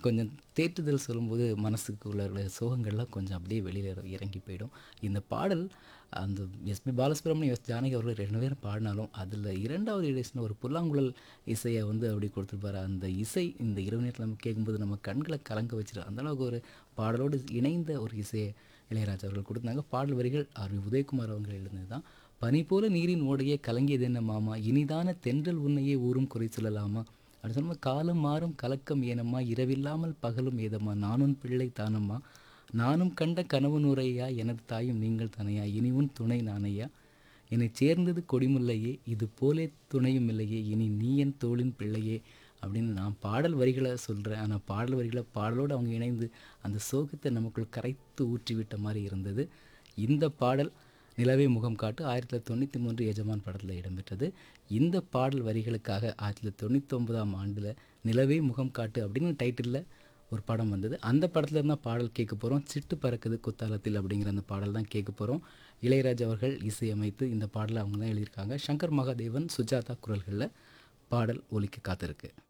கொஞ்சம் தேற்றுதல் சொல்லும்போது மனசுக்கு உள்ள சோகங்கள்லாம் கொஞ்சம் அப்படியே வெளியில் இறங்கி போயிடும் இந்த பாடல் அந்த எஸ்பி பாலசுப்ரமணியம் எஸ் ஜானகி அவர்கள் ரெண்டு பேரும் பாடினாலும் அதில் இரண்டாவது இடைசின ஒரு புல்லாங்குழல் இசையை வந்து அப்படி கொடுத்துருப்பாரு அந்த இசை இந்த இரவு நேரத்தில் நம்ம கேட்கும்போது நம்ம கண்களை கலங்க வச்சிடும் அந்த அளவுக்கு ஒரு பாடலோடு இணைந்த ஒரு இசையை இளையராஜா அவர்கள் கொடுத்தாங்க பாடல் வரிகள் ஆர் உதயகுமார் அவர்கள் எழுந்தது தான் பனி போல நீரின் ஓடையே கலங்கியது என்ன மாமா இனிதான தென்றல் உன்னையே ஊரும் குறை சொல்லலாமா அப்படி சொன்னோம் காலம் மாறும் கலக்கம் ஏனம்மா இரவில்லாமல் பகலும் ஏதம்மா நானும் பிள்ளை தானம்மா நானும் கண்ட கனவு நூறையா எனது தாயும் நீங்கள் தானையா இனி உன் துணை நானையா என்னை சேர்ந்தது கொடிமுல்லையே இது போலே துணையும் இல்லையே இனி நீ என் தோளின் பிள்ளையே அப்படின்னு நான் பாடல் வரிகளை சொல்கிறேன் ஆனால் பாடல் வரிகளை பாடலோடு அவங்க இணைந்து அந்த சோகத்தை நமக்குள் கரைத்து ஊற்றிவிட்ட மாதிரி இருந்தது இந்த பாடல் நிலவே முகம் காட்டு ஆயிரத்தி தொள்ளாயிரத்தி தொண்ணூற்றி மூன்று எஜமான் படத்தில் இடம்பெற்றது இந்த பாடல் வரிகளுக்காக ஆயிரத்தி தொள்ளாயிரத்தி தொண்ணூற்றி ஒன்பதாம் ஆண்டில் நிலவே முகம் காட்டு அப்படின்னு டைட்டிலில் ஒரு படம் வந்தது அந்த படத்தில் இருந்தால் பாடல் கேட்க போகிறோம் சிட்டு பறக்குது குத்தாலத்தில் அப்படிங்கிற அந்த பாடல் தான் கேட்க போகிறோம் இளையராஜா அவர்கள் இசையமைத்து இந்த பாடலை அவங்க தான் எழுதியிருக்காங்க சங்கர் மகாதேவன் சுஜாதா குரல்களில் பாடல் ஒலிக்க காத்திருக்கு